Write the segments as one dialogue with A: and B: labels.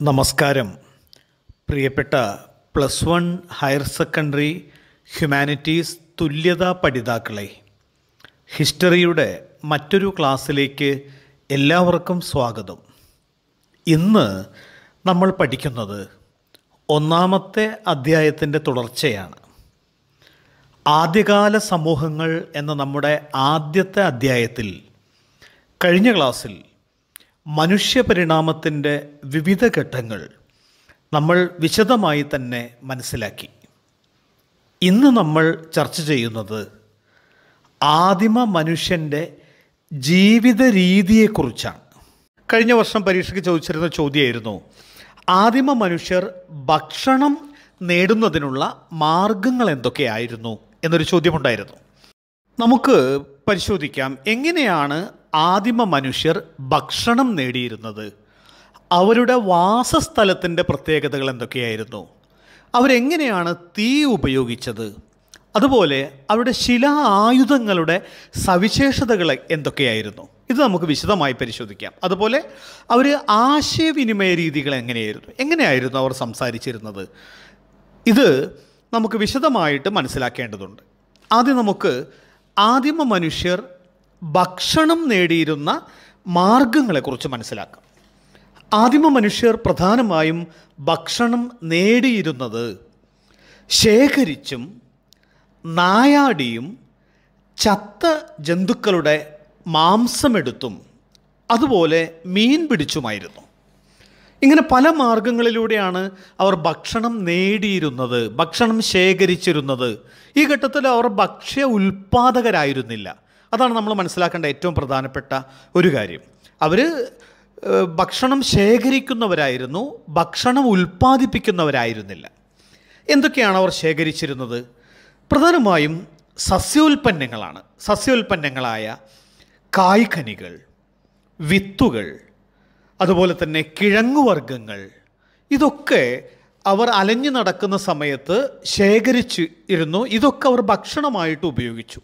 A: നമസ്കാരം പ്രിയപ്പെട്ട plus one higher secondary humanities തുല്യതാ പഠിതാക്കളെ ഹിസ്റ്ററിയുടെ മറ്റൊരു ക്ലാസ്സിലേക്ക് എല്ലാവർക്കും സ്വാഗതം ഇന്ന് നമ്മൾ പഠിക്കുന്നത് ഒന്നാമത്തെ അധ്യായത്തിൻ്റെ തുടർച്ചയാണ് ആദ്യകാല സമൂഹങ്ങൾ എന്ന നമ്മുടെ ആദ്യത്തെ അധ്യായത്തിൽ കഴിഞ്ഞ ക്ലാസ്സിൽ മനുഷ്യപരിണാമത്തിൻ്റെ വിവിധ ഘട്ടങ്ങൾ നമ്മൾ വിശദമായി തന്നെ മനസ്സിലാക്കി ഇന്ന് നമ്മൾ ചർച്ച ചെയ്യുന്നത് ആദിമ മനുഷ്യൻ്റെ ജീവിത രീതിയെക്കുറിച്ചാണ് കഴിഞ്ഞ വർഷം പരീക്ഷയ്ക്ക് ചോദിച്ചിരുന്ന ചോദ്യമായിരുന്നു ആദിമ മനുഷ്യർ ഭക്ഷണം നേടുന്നതിനുള്ള മാർഗങ്ങൾ എന്തൊക്കെയായിരുന്നു എന്നൊരു ചോദ്യമുണ്ടായിരുന്നു നമുക്ക് പരിശോധിക്കാം എങ്ങനെയാണ് ആദിമ മനുഷ്യർ ഭക്ഷണം നേടിയിരുന്നത് അവരുടെ വാസസ്ഥലത്തിൻ്റെ പ്രത്യേകതകൾ എന്തൊക്കെയായിരുന്നു അവരെങ്ങനെയാണ് തീ ഉപയോഗിച്ചത് അതുപോലെ അവരുടെ ശിലാ ആയുധങ്ങളുടെ സവിശേഷതകൾ എന്തൊക്കെയായിരുന്നു ഇത് നമുക്ക് വിശദമായി പരിശോധിക്കാം അതുപോലെ അവർ ആശയവിനിമയ രീതികൾ എങ്ങനെയായിരുന്നു എങ്ങനെയായിരുന്നു അവർ സംസാരിച്ചിരുന്നത് ഇത് നമുക്ക് വിശദമായിട്ട് മനസ്സിലാക്കേണ്ടതുണ്ട് ആദ്യം നമുക്ക് ആദിമ മനുഷ്യർ ഭക്ഷണം നേടിയിരുന്ന മാർഗങ്ങളെക്കുറിച്ച് മനസ്സിലാക്കാം ആദിമ മനുഷ്യർ പ്രധാനമായും ഭക്ഷണം നേടിയിരുന്നത് ശേഖരിച്ചും നായാടിയും ചത്ത ജന്തുക്കളുടെ മാംസമെടുത്തും അതുപോലെ മീൻ പിടിച്ചുമായിരുന്നു ഇങ്ങനെ പല മാർഗങ്ങളിലൂടെയാണ് അവർ ഭക്ഷണം നേടിയിരുന്നത് ഭക്ഷണം ശേഖരിച്ചിരുന്നത് ഈ ഘട്ടത്തിൽ അവർ ഭക്ഷ്യ ഉൽപ്പാദകരായിരുന്നില്ല അതാണ് നമ്മൾ മനസ്സിലാക്കേണ്ട ഏറ്റവും പ്രധാനപ്പെട്ട ഒരു കാര്യം അവർ ഭക്ഷണം ശേഖരിക്കുന്നവരായിരുന്നു ഭക്ഷണം ഉൽപ്പാദിപ്പിക്കുന്നവരായിരുന്നില്ല എന്തൊക്കെയാണ് അവർ ശേഖരിച്ചിരുന്നത് പ്രധാനമായും സസ്യോൽപ്പന്നങ്ങളാണ് സസ്യോൽപ്പന്നങ്ങളായ കായ്ഖനികൾ വിത്തുകൾ അതുപോലെ തന്നെ കിഴങ്ങുവർഗ്ഗങ്ങൾ ഇതൊക്കെ അവർ അലഞ്ഞു നടക്കുന്ന സമയത്ത് ശേഖരിച്ച് ഇരുന്നു ഇതൊക്കെ അവർ ഭക്ഷണമായിട്ട് ഉപയോഗിച്ചു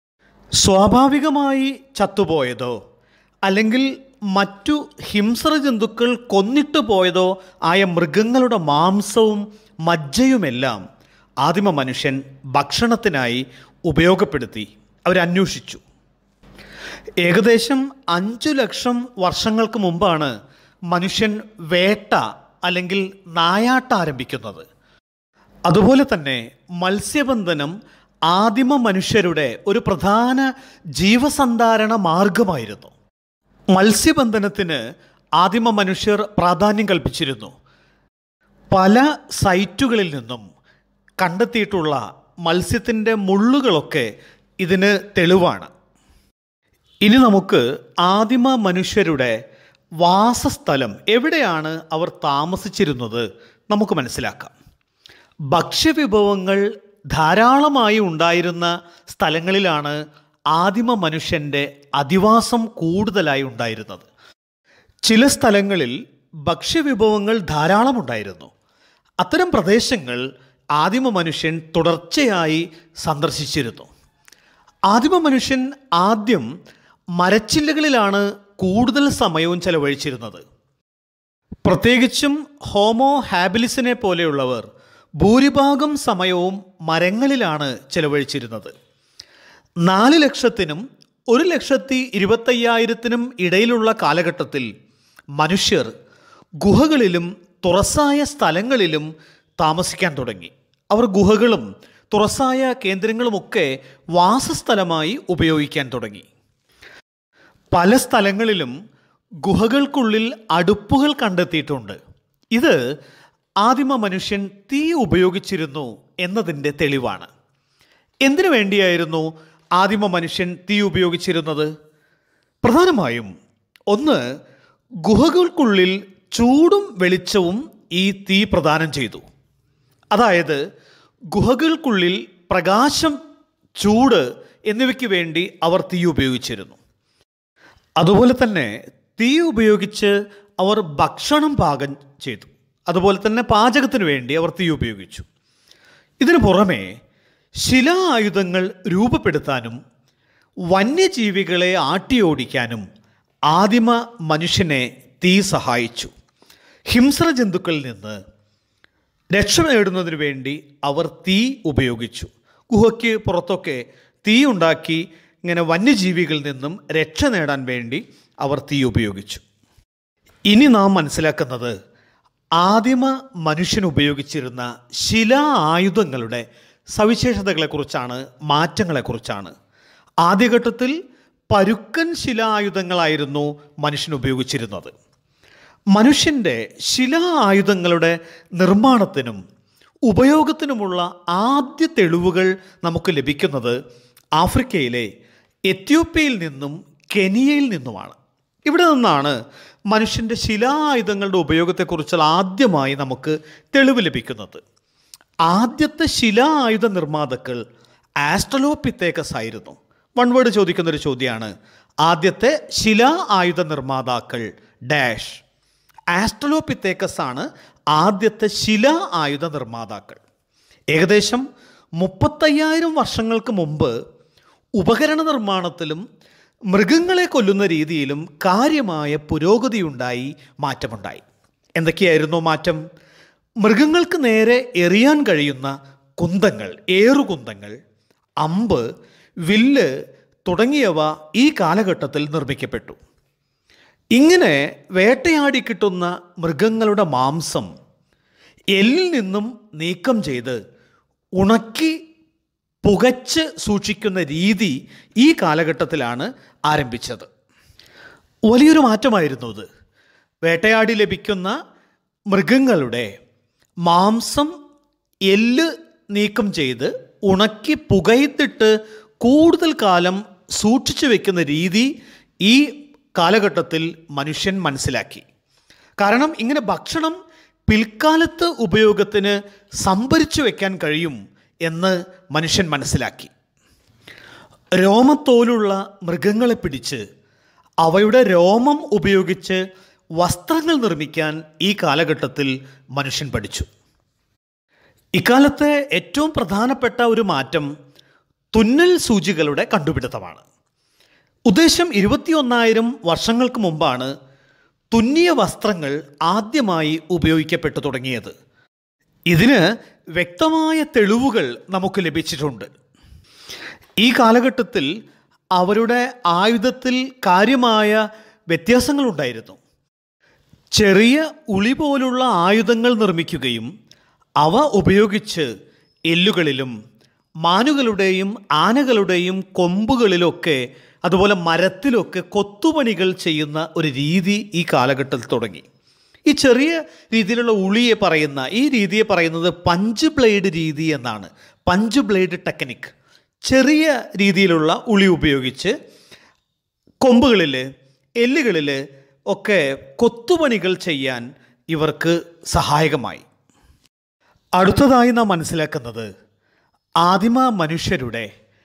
A: സ്വാഭാവികമായി ചത്തുപോയതോ അല്ലെങ്കിൽ മറ്റു ഹിംസ്ര ജന്തുക്കൾ കൊന്നിട്ട് പോയതോ ആയ മൃഗങ്ങളുടെ മാംസവും മജ്ജയുമെല്ലാം ആദിമ മനുഷ്യൻ ഭക്ഷണത്തിനായി ഉപയോഗപ്പെടുത്തി അവരന്വേഷിച്ചു ഏകദേശം അഞ്ചു ലക്ഷം വർഷങ്ങൾക്ക് മുമ്പാണ് മനുഷ്യൻ വേട്ട അല്ലെങ്കിൽ നായാട്ട ആരംഭിക്കുന്നത് അതുപോലെ തന്നെ മത്സ്യബന്ധനം ആദിമ മനുഷ്യരുടെ ഒരു പ്രധാന ജീവസന്ധാരണ മാർഗമായിരുന്നു മത്സ്യബന്ധനത്തിന് ആദിമ മനുഷ്യർ പ്രാധാന്യം കൽപ്പിച്ചിരുന്നു പല സൈറ്റുകളിൽ നിന്നും കണ്ടെത്തിയിട്ടുള്ള മത്സ്യത്തിൻ്റെ മുള്ളുകളൊക്കെ ഇതിന് തെളിവാണ് ഇനി നമുക്ക് ആദിമ മനുഷ്യരുടെ വാസസ്ഥലം എവിടെയാണ് അവർ താമസിച്ചിരുന്നത് നമുക്ക് മനസ്സിലാക്കാം ഭക്ഷ്യവിഭവങ്ങൾ ധാരാളമായി ഉണ്ടായിരുന്ന സ്ഥലങ്ങളിലാണ് ആദിമ മനുഷ്യൻ്റെ അധിവാസം കൂടുതലായി ഉണ്ടായിരുന്നത് ചില സ്ഥലങ്ങളിൽ ഭക്ഷ്യവിഭവങ്ങൾ ധാരാളം ഉണ്ടായിരുന്നു അത്തരം പ്രദേശങ്ങൾ ആദിമ മനുഷ്യൻ തുടർച്ചയായി സന്ദർശിച്ചിരുന്നു ആദിമ മനുഷ്യൻ ആദ്യം മരച്ചില്ലകളിലാണ് കൂടുതൽ സമയവും ചെലവഴിച്ചിരുന്നത് പ്രത്യേകിച്ചും ഹോമോ ഹാബിലിസിനെ പോലെയുള്ളവർ ഭൂരിഭാഗം സമയവും മരങ്ങളിലാണ് ചെലവഴിച്ചിരുന്നത് നാല് ലക്ഷത്തിനും ഒരു ലക്ഷത്തി ഇരുപത്തയ്യായിരത്തിനും ഇടയിലുള്ള കാലഘട്ടത്തിൽ മനുഷ്യർ ഗുഹകളിലും തുറസായ സ്ഥലങ്ങളിലും താമസിക്കാൻ തുടങ്ങി അവർ ഗുഹകളും തുറസായ കേന്ദ്രങ്ങളുമൊക്കെ വാസസ്ഥലമായി ഉപയോഗിക്കാൻ തുടങ്ങി പല സ്ഥലങ്ങളിലും ഗുഹകൾക്കുള്ളിൽ അടുപ്പുകൾ കണ്ടെത്തിയിട്ടുണ്ട് ഇത് ആദിമ മനുഷ്യൻ തീ ഉപയോഗിച്ചിരുന്നു എന്നതിൻ്റെ തെളിവാണ് എന്തിനു വേണ്ടിയായിരുന്നു ആദിമ മനുഷ്യൻ തീ ഉപയോഗിച്ചിരുന്നത് പ്രധാനമായും ഒന്ന് ഗുഹകൾക്കുള്ളിൽ ചൂടും വെളിച്ചവും ഈ തീ പ്രദാനം ചെയ്തു അതായത് ഗുഹകൾക്കുള്ളിൽ പ്രകാശം ചൂട് എന്നിവയ്ക്ക് വേണ്ടി അവർ തീ ഉപയോഗിച്ചിരുന്നു അതുപോലെ തന്നെ തീ ഉപയോഗിച്ച് അവർ ഭക്ഷണം പാകം ചെയ്തു അതുപോലെ തന്നെ പാചകത്തിന് വേണ്ടി അവർ തീ ഉപയോഗിച്ചു ഇതിനു പുറമെ ശിലാ ആയുധങ്ങൾ രൂപപ്പെടുത്താനും വന്യജീവികളെ ആട്ടിയോടിക്കാനും ആദിമ മനുഷ്യനെ തീ സഹായിച്ചു ഹിംസ്ര ജന്തുക്കളിൽ നിന്ന് രക്ഷ നേടുന്നതിന് വേണ്ടി അവർ തീ ഉപയോഗിച്ചു ഗുഹയ്ക്ക് പുറത്തൊക്കെ തീ ഉണ്ടാക്കി ഇങ്ങനെ വന്യജീവികളിൽ നിന്നും രക്ഷ നേടാൻ വേണ്ടി അവർ തീ ഉപയോഗിച്ചു ഇനി നാം മനസ്സിലാക്കുന്നത് ആദിമ മനുഷ്യൻ ഉപയോഗിച്ചിരുന്ന ശിലാ ആയുധങ്ങളുടെ സവിശേഷതകളെക്കുറിച്ചാണ് മാറ്റങ്ങളെക്കുറിച്ചാണ് ആദ്യഘട്ടത്തിൽ പരുക്കൻ ശിലാ ആയുധങ്ങളായിരുന്നു മനുഷ്യൻ ഉപയോഗിച്ചിരുന്നത് മനുഷ്യൻ്റെ ശിലാ ആയുധങ്ങളുടെ നിർമ്മാണത്തിനും ഉപയോഗത്തിനുമുള്ള ആദ്യ തെളിവുകൾ നമുക്ക് ലഭിക്കുന്നത് ആഫ്രിക്കയിലെ എത്യോപ്യയിൽ നിന്നും കെനിയയിൽ നിന്നുമാണ് ഇവിടെ നിന്നാണ് മനുഷ്യൻ്റെ ശിലാ ആയുധങ്ങളുടെ ഉപയോഗത്തെക്കുറിച്ചുള്ള ആദ്യമായി നമുക്ക് തെളിവ് ലഭിക്കുന്നത് ആദ്യത്തെ ശിലാ ആയുധ നിർമ്മാതാക്കൾ ആസ്ട്രലോപിത്തേക്കസ് ആയിരുന്നു വൺ വേർഡ് ചോദിക്കുന്ന ഒരു ചോദ്യമാണ് ആദ്യത്തെ ശിലാ ആയുധ നിർമ്മാതാക്കൾ ഡാഷ് ആസ്ട്രലോപിത്തേക്കസ് ആണ് ആദ്യത്തെ ശിലാ ആയുധ നിർമ്മാതാക്കൾ ഏകദേശം മുപ്പത്തയ്യായിരം വർഷങ്ങൾക്ക് മുമ്പ് ഉപകരണ നിർമ്മാണത്തിലും മൃഗങ്ങളെ കൊല്ലുന്ന രീതിയിലും കാര്യമായ പുരോഗതിയുണ്ടായി മാറ്റമുണ്ടായി എന്തൊക്കെയായിരുന്നു മാറ്റം മൃഗങ്ങൾക്ക് നേരെ എറിയാൻ കഴിയുന്ന കുന്തങ്ങൾ ഏറുകുന്തങ്ങൾ അമ്പ് വില്ല് തുടങ്ങിയവ ഈ കാലഘട്ടത്തിൽ നിർമ്മിക്കപ്പെട്ടു ഇങ്ങനെ വേട്ടയാടി കിട്ടുന്ന മൃഗങ്ങളുടെ മാംസം എല്ലിൽ നിന്നും നീക്കം ചെയ്ത് ഉണക്കി പുകച്ച് സൂക്ഷിക്കുന്ന രീതി ഈ കാലഘട്ടത്തിലാണ് ആരംഭിച്ചത് വലിയൊരു മാറ്റമായിരുന്നു ഇത് വേട്ടയാടി ലഭിക്കുന്ന മൃഗങ്ങളുടെ മാംസം എല്ല് നീക്കം ചെയ്ത് ഉണക്കി പുകയത്തിട്ട് കൂടുതൽ കാലം സൂക്ഷിച്ചു വെക്കുന്ന രീതി ഈ കാലഘട്ടത്തിൽ മനുഷ്യൻ മനസ്സിലാക്കി കാരണം ഇങ്ങനെ ഭക്ഷണം പിൽക്കാലത്ത് ഉപയോഗത്തിന് സംഭരിച്ചു വെക്കാൻ കഴിയും എന്ന് മനുഷ്യൻ മനസ്സിലാക്കി രോമത്തോലുള്ള മൃഗങ്ങളെ പിടിച്ച് അവയുടെ രോമം ഉപയോഗിച്ച് വസ്ത്രങ്ങൾ നിർമ്മിക്കാൻ ഈ കാലഘട്ടത്തിൽ മനുഷ്യൻ പഠിച്ചു ഇക്കാലത്തെ ഏറ്റവും പ്രധാനപ്പെട്ട ഒരു മാറ്റം തുന്നൽ സൂചികളുടെ കണ്ടുപിടുത്തമാണ് ഉദ്ദേശം ഇരുപത്തിയൊന്നായിരം വർഷങ്ങൾക്ക് മുമ്പാണ് തുന്നിയ വസ്ത്രങ്ങൾ ആദ്യമായി ഉപയോഗിക്കപ്പെട്ടു തുടങ്ങിയത് ഇതിന് വ്യക്തമായ തെളിവുകൾ നമുക്ക് ലഭിച്ചിട്ടുണ്ട് ഈ കാലഘട്ടത്തിൽ അവരുടെ ആയുധത്തിൽ കാര്യമായ വ്യത്യാസങ്ങളുണ്ടായിരുന്നു ചെറിയ ഉളി പോലുള്ള ആയുധങ്ങൾ നിർമ്മിക്കുകയും അവ ഉപയോഗിച്ച് എല്ലുകളിലും മാനുകളുടെയും ആനകളുടെയും കൊമ്പുകളിലൊക്കെ അതുപോലെ മരത്തിലൊക്കെ കൊത്തുപണികൾ ചെയ്യുന്ന ഒരു രീതി ഈ കാലഘട്ടത്തിൽ തുടങ്ങി ഈ ചെറിയ രീതിയിലുള്ള ഉളിയെ പറയുന്ന ഈ രീതിയെ പറയുന്നത് പഞ്ച് ബ്ലേഡ് രീതി എന്നാണ് പഞ്ച് ബ്ലേഡ് ടെക്നിക് ചെറിയ രീതിയിലുള്ള ഉളി ഉപയോഗിച്ച് കൊമ്പുകളിൽ എല്ലുകളിൽ ഒക്കെ കൊത്തുപണികൾ ചെയ്യാൻ ഇവർക്ക് സഹായകമായി അടുത്തതായി നാം മനസ്സിലാക്കുന്നത് ആദിമ മനുഷ്യരുടെ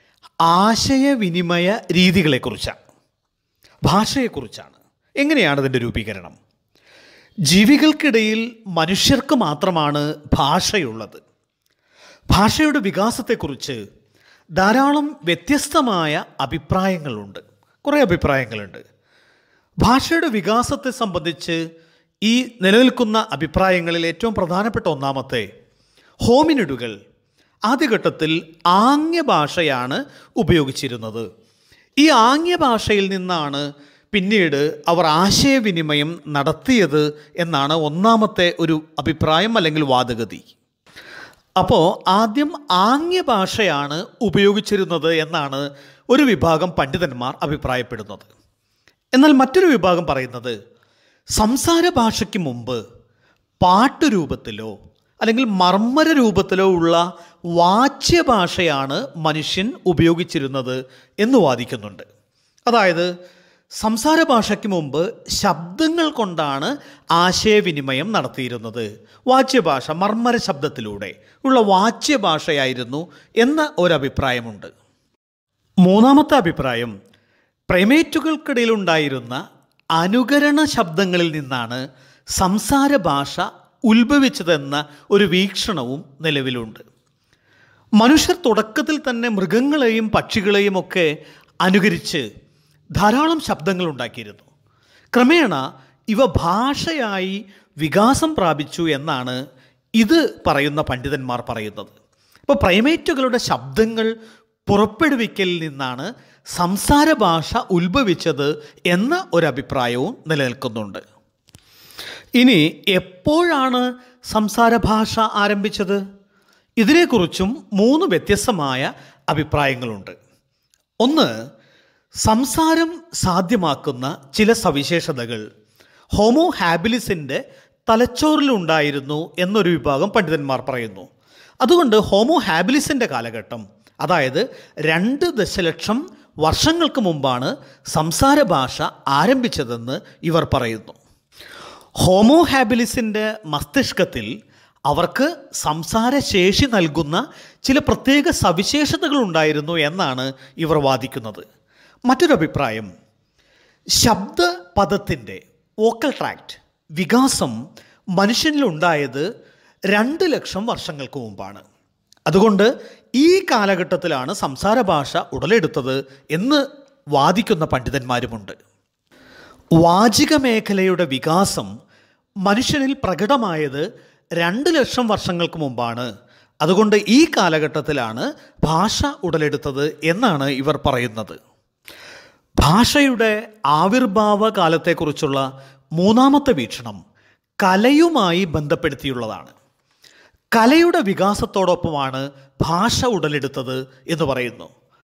A: ആശയവിനിമയ രീതികളെക്കുറിച്ചാണ് ഭാഷയെക്കുറിച്ചാണ് എങ്ങനെയാണ് അതിൻ്റെ രൂപീകരണം ജീവികൾക്കിടയിൽ മനുഷ്യർക്ക് മാത്രമാണ് ഭാഷയുള്ളത് ഭാഷയുടെ വികാസത്തെക്കുറിച്ച് ധാരാളം വ്യത്യസ്തമായ അഭിപ്രായങ്ങളുണ്ട് കുറേ അഭിപ്രായങ്ങളുണ്ട് ഭാഷയുടെ വികാസത്തെ സംബന്ധിച്ച് ഈ നിലനിൽക്കുന്ന അഭിപ്രായങ്ങളിൽ ഏറ്റവും പ്രധാനപ്പെട്ട ഒന്നാമത്തെ ഹോമിനിഡുകൾ ആദ്യഘട്ടത്തിൽ ആംഗ്യ ഭാഷയാണ് ഉപയോഗിച്ചിരുന്നത് ഈ ആംഗ്യ ഭാഷയിൽ നിന്നാണ് പിന്നീട് അവർ ആശയവിനിമയം നടത്തിയത് എന്നാണ് ഒന്നാമത്തെ ഒരു അഭിപ്രായം അല്ലെങ്കിൽ വാദഗതി അപ്പോൾ ആദ്യം ആംഗ്യ ഭാഷയാണ് ഉപയോഗിച്ചിരുന്നത് എന്നാണ് ഒരു വിഭാഗം പണ്ഡിതന്മാർ അഭിപ്രായപ്പെടുന്നത് എന്നാൽ മറ്റൊരു വിഭാഗം പറയുന്നത് സംസാര ഭാഷയ്ക്ക് മുമ്പ് പാട്ടുരൂപത്തിലോ അല്ലെങ്കിൽ മർമ്മര രൂപത്തിലോ ഉള്ള വാച്യഭാഷയാണ് മനുഷ്യൻ ഉപയോഗിച്ചിരുന്നത് എന്ന് വാദിക്കുന്നുണ്ട് അതായത് സംസാര ഭാഷയ്ക്ക് മുമ്പ് ശബ്ദങ്ങൾ കൊണ്ടാണ് ആശയവിനിമയം നടത്തിയിരുന്നത് വാച്യഭാഷ മർമ്മര ശബ്ദത്തിലൂടെ ഉള്ള വാച്യഭാഷയായിരുന്നു എന്ന ഒരഭിപ്രായമുണ്ട് മൂന്നാമത്തെ അഭിപ്രായം പ്രൈമേറ്റുകൾക്കിടയിലുണ്ടായിരുന്ന അനുകരണ ശബ്ദങ്ങളിൽ നിന്നാണ് സംസാര ഭാഷ ഉത്ഭവിച്ചതെന്ന ഒരു വീക്ഷണവും നിലവിലുണ്ട് മനുഷ്യർ തുടക്കത്തിൽ തന്നെ മൃഗങ്ങളെയും പക്ഷികളെയും ഒക്കെ അനുകരിച്ച് ധാരാളം ശബ്ദങ്ങൾ ഉണ്ടാക്കിയിരുന്നു ക്രമേണ ഇവ ഭാഷയായി വികാസം പ്രാപിച്ചു എന്നാണ് ഇത് പറയുന്ന പണ്ഡിതന്മാർ പറയുന്നത് അപ്പോൾ പ്രൈമേറ്റുകളുടെ ശബ്ദങ്ങൾ പുറപ്പെടുവിക്കലിൽ നിന്നാണ് സംസാര ഭാഷ ഉത്ഭവിച്ചത് എന്ന ഒരു അഭിപ്രായവും നിലനിൽക്കുന്നുണ്ട് ഇനി എപ്പോഴാണ് സംസാര ഭാഷ ആരംഭിച്ചത് ഇതിനെക്കുറിച്ചും മൂന്ന് വ്യത്യസ്തമായ അഭിപ്രായങ്ങളുണ്ട് ഒന്ന് സംസാരം സാധ്യമാക്കുന്ന ചില സവിശേഷതകൾ ഹോമോ ഹാബിലിസിൻ്റെ തലച്ചോറിലുണ്ടായിരുന്നു എന്നൊരു വിഭാഗം പണ്ഡിതന്മാർ പറയുന്നു അതുകൊണ്ട് ഹോമോ ഹാബിലിസിൻ്റെ കാലഘട്ടം അതായത് രണ്ട് ദശലക്ഷം വർഷങ്ങൾക്ക് മുമ്പാണ് സംസാര ഭാഷ ആരംഭിച്ചതെന്ന് ഇവർ പറയുന്നു ഹോമോ ഹാബിലിസിൻ്റെ മസ്തിഷ്കത്തിൽ അവർക്ക് സംസാരശേഷി നൽകുന്ന ചില പ്രത്യേക സവിശേഷതകൾ ഉണ്ടായിരുന്നു എന്നാണ് ഇവർ വാദിക്കുന്നത് മറ്റൊരു അഭിപ്രായം ശബ്ദ പദത്തിൻ്റെ വോക്കൽ ട്രാക്റ്റ് വികാസം മനുഷ്യനിലുണ്ടായത് രണ്ട് ലക്ഷം വർഷങ്ങൾക്ക് മുമ്പാണ് അതുകൊണ്ട് ഈ കാലഘട്ടത്തിലാണ് സംസാര ഭാഷ ഉടലെടുത്തത് എന്ന് വാദിക്കുന്ന പണ്ഡിതന്മാരുമുണ്ട് വാചിക മേഖലയുടെ വികാസം മനുഷ്യനിൽ പ്രകടമായത് രണ്ട് ലക്ഷം വർഷങ്ങൾക്ക് മുമ്പാണ് അതുകൊണ്ട് ഈ കാലഘട്ടത്തിലാണ് ഭാഷ ഉടലെടുത്തത് എന്നാണ് ഇവർ പറയുന്നത് ഭാഷയുടെ ആവിർഭാവ കാലത്തെക്കുറിച്ചുള്ള മൂന്നാമത്തെ വീക്ഷണം കലയുമായി ബന്ധപ്പെടുത്തിയുള്ളതാണ് കലയുടെ വികാസത്തോടൊപ്പമാണ് ഭാഷ ഉടലെടുത്തത് എന്ന് പറയുന്നു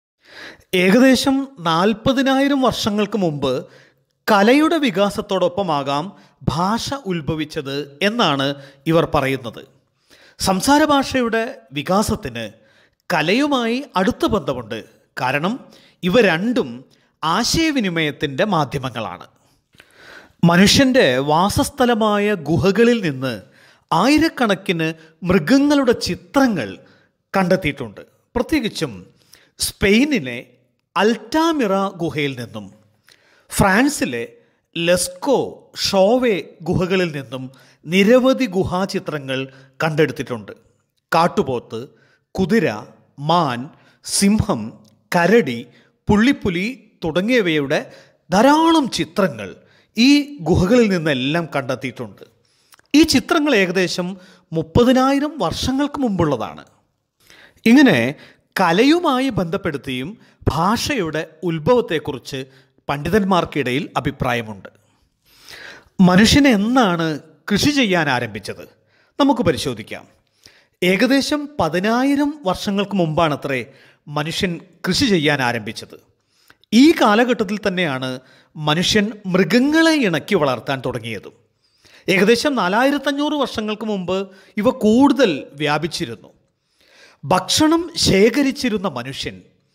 A: ഏകദേശം നാൽപ്പതിനായിരം വർഷങ്ങൾക്ക് മുമ്പ് കലയുടെ വികാസത്തോടൊപ്പമാകാം ഭാഷ ഉത്ഭവിച്ചത് എന്നാണ് ഇവർ പറയുന്നത് സംസാര ഭാഷയുടെ വികാസത്തിന് കലയുമായി അടുത്ത ബന്ധമുണ്ട് കാരണം ഇവ രണ്ടും ആശയവിനിമയത്തിൻ്റെ മാധ്യമങ്ങളാണ് മനുഷ്യൻ്റെ വാസസ്ഥലമായ ഗുഹകളിൽ നിന്ന് ആയിരക്കണക്കിന് മൃഗങ്ങളുടെ ചിത്രങ്ങൾ കണ്ടെത്തിയിട്ടുണ്ട് പ്രത്യേകിച്ചും സ്പെയിനിലെ അൽറ്റാമിറ ഗുഹയിൽ നിന്നും ഫ്രാൻസിലെ ലെസ്കോ ഷോവെ ഗുഹകളിൽ നിന്നും നിരവധി ഗുഹാചിത്രങ്ങൾ കണ്ടെടുത്തിട്ടുണ്ട് കാട്ടുപോത്ത് കുതിര മാൻ സിംഹം കരടി പുള്ളിപ്പുലി തുടങ്ങിയവയുടെ ധാരാളം ചിത്രങ്ങൾ ഈ ഗുഹകളിൽ നിന്നെല്ലാം കണ്ടെത്തിയിട്ടുണ്ട് ഈ ചിത്രങ്ങൾ ഏകദേശം മുപ്പതിനായിരം വർഷങ്ങൾക്ക് മുമ്പുള്ളതാണ് ഇങ്ങനെ കലയുമായി ബന്ധപ്പെടുത്തിയും ഭാഷയുടെ ഉത്ഭവത്തെക്കുറിച്ച് പണ്ഡിതന്മാർക്കിടയിൽ അഭിപ്രായമുണ്ട് മനുഷ്യൻ എന്നാണ് കൃഷി ചെയ്യാൻ ആരംഭിച്ചത് നമുക്ക് പരിശോധിക്കാം ഏകദേശം പതിനായിരം വർഷങ്ങൾക്ക് മുമ്പാണത്രേ മനുഷ്യൻ കൃഷി ചെയ്യാൻ ആരംഭിച്ചത് ഈ കാലഘട്ടത്തിൽ തന്നെയാണ് മനുഷ്യൻ മൃഗങ്ങളെ ഇണക്കി വളർത്താൻ തുടങ്ങിയതും ഏകദേശം നാലായിരത്തഞ്ഞൂറ് വർഷങ്ങൾക്ക് മുമ്പ് ഇവ കൂടുതൽ വ്യാപിച്ചിരുന്നു ഭക്ഷണം ശേഖരിച്ചിരുന്ന മനുഷ്യൻ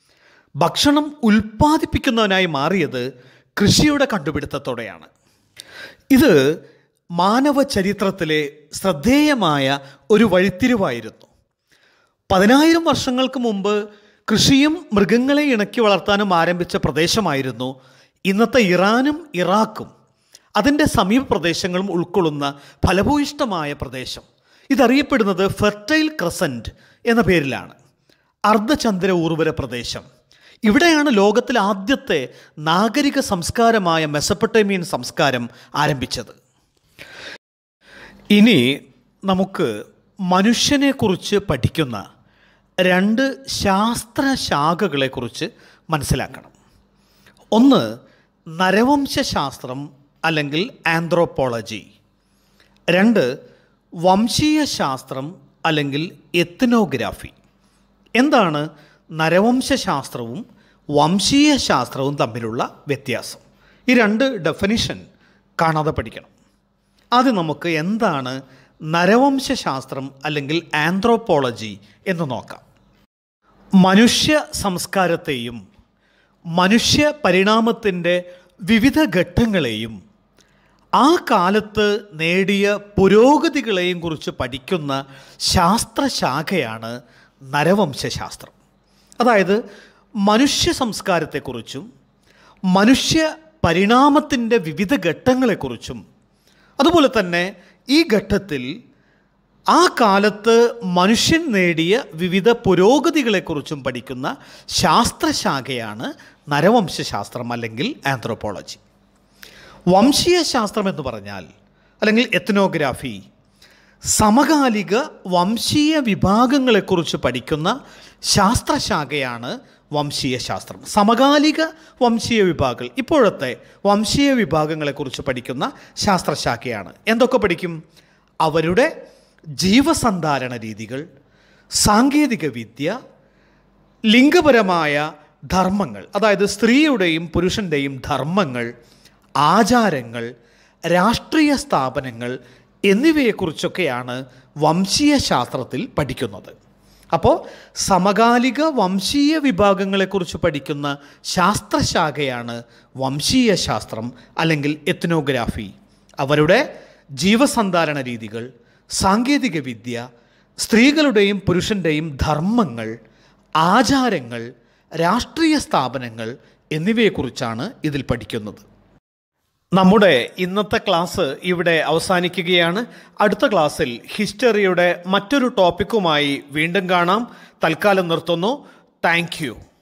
A: ഭക്ഷണം ഉൽപ്പാദിപ്പിക്കുന്നവനായി മാറിയത് കൃഷിയുടെ കണ്ടുപിടുത്തത്തോടെയാണ് ഇത് മാനവ ചരിത്രത്തിലെ ശ്രദ്ധേയമായ ഒരു വഴിത്തിരിവായിരുന്നു പതിനായിരം വർഷങ്ങൾക്ക് മുമ്പ് കൃഷിയും മൃഗങ്ങളെ ഇണക്കി വളർത്താനും ആരംഭിച്ച പ്രദേശമായിരുന്നു ഇന്നത്തെ ഇറാനും ഇറാഖും അതിൻ്റെ സമീപ പ്രദേശങ്ങളും ഉൾക്കൊള്ളുന്ന ഫലഭൂയിഷ്ടമായ പ്രദേശം ഇതറിയപ്പെടുന്നത് ഫെർട്ടൈൽ ക്രസൻറ്റ് എന്ന പേരിലാണ് അർദ്ധചന്ദ്ര ഊർവര പ്രദേശം ഇവിടെയാണ് ലോകത്തിലെ ആദ്യത്തെ നാഗരിക സംസ്കാരമായ മെസപ്പൊട്ടേമിയൻ സംസ്കാരം ആരംഭിച്ചത് ഇനി നമുക്ക് മനുഷ്യനെക്കുറിച്ച് പഠിക്കുന്ന രണ്ട് ശാസ്ത്രശാഖകളെക്കുറിച്ച് മനസ്സിലാക്കണം ഒന്ന് നരവംശശാസ്ത്രം അല്ലെങ്കിൽ ആന്ത്രോപോളജി രണ്ട് വംശീയ ശാസ്ത്രം അല്ലെങ്കിൽ എത്നോഗ്രാഫി എന്താണ് നരവംശശാസ്ത്രവും വംശീയ ശാസ്ത്രവും തമ്മിലുള്ള വ്യത്യാസം ഈ രണ്ട് ഡെഫിനിഷൻ കാണാതെ പഠിക്കണം ആദ്യം നമുക്ക് എന്താണ് നരവംശശാസ്ത്രം അല്ലെങ്കിൽ ആന്ത്രോപോളജി എന്ന് നോക്കാം മനുഷ്യ സംസ്കാരത്തെയും മനുഷ്യ പരിണാമത്തിൻ്റെ വിവിധ ഘട്ടങ്ങളെയും ആ കാലത്ത് നേടിയ പുരോഗതികളെയും കുറിച്ച് പഠിക്കുന്ന ശാസ്ത്രശാഖയാണ് നരവംശശാസ്ത്രം അതായത് മനുഷ്യ സംസ്കാരത്തെക്കുറിച്ചും മനുഷ്യ പരിണാമത്തിൻ്റെ വിവിധ ഘട്ടങ്ങളെക്കുറിച്ചും അതുപോലെ തന്നെ ഈ ഘട്ടത്തിൽ ആ കാലത്ത് മനുഷ്യൻ നേടിയ വിവിധ പുരോഗതികളെക്കുറിച്ചും പഠിക്കുന്ന ശാസ്ത്രശാഖയാണ് നരവംശശാസ്ത്രം അല്ലെങ്കിൽ ആന്ത്രോപോളജി വംശീയ ശാസ്ത്രം എന്ന് പറഞ്ഞാൽ അല്ലെങ്കിൽ എത്നോഗ്രാഫി സമകാലിക വംശീയ വിഭാഗങ്ങളെക്കുറിച്ച് പഠിക്കുന്ന ശാസ്ത്രശാഖയാണ് വംശീയ ശാസ്ത്രം സമകാലിക വംശീയ വിഭാഗങ്ങൾ ഇപ്പോഴത്തെ വംശീയ വിഭാഗങ്ങളെക്കുറിച്ച് പഠിക്കുന്ന ശാസ്ത്രശാഖയാണ് എന്തൊക്കെ പഠിക്കും അവരുടെ ജീവസന്ധാരണ രീതികൾ സാങ്കേതിക വിദ്യ ലിംഗപരമായ ധർമ്മങ്ങൾ അതായത് സ്ത്രീയുടെയും പുരുഷൻ്റെയും ധർമ്മങ്ങൾ ആചാരങ്ങൾ രാഷ്ട്രീയ സ്ഥാപനങ്ങൾ എന്നിവയെക്കുറിച്ചൊക്കെയാണ് വംശീയ ശാസ്ത്രത്തിൽ പഠിക്കുന്നത് അപ്പോൾ സമകാലിക വംശീയ വിഭാഗങ്ങളെക്കുറിച്ച് പഠിക്കുന്ന ശാസ്ത്രശാഖയാണ് വംശീയ ശാസ്ത്രം അല്ലെങ്കിൽ എത്നോഗ്രാഫി അവരുടെ ജീവസന്ധാരണ രീതികൾ സാങ്കേതിക വിദ്യ സ്ത്രീകളുടെയും പുരുഷൻ്റെയും ധർമ്മങ്ങൾ ആചാരങ്ങൾ രാഷ്ട്രീയ സ്ഥാപനങ്ങൾ എന്നിവയെക്കുറിച്ചാണ് ഇതിൽ പഠിക്കുന്നത് നമ്മുടെ ഇന്നത്തെ ക്ലാസ് ഇവിടെ അവസാനിക്കുകയാണ് അടുത്ത ക്ലാസ്സിൽ ഹിസ്റ്ററിയുടെ മറ്റൊരു ടോപ്പിക്കുമായി വീണ്ടും കാണാം തൽക്കാലം നിർത്തുന്നു താങ്ക്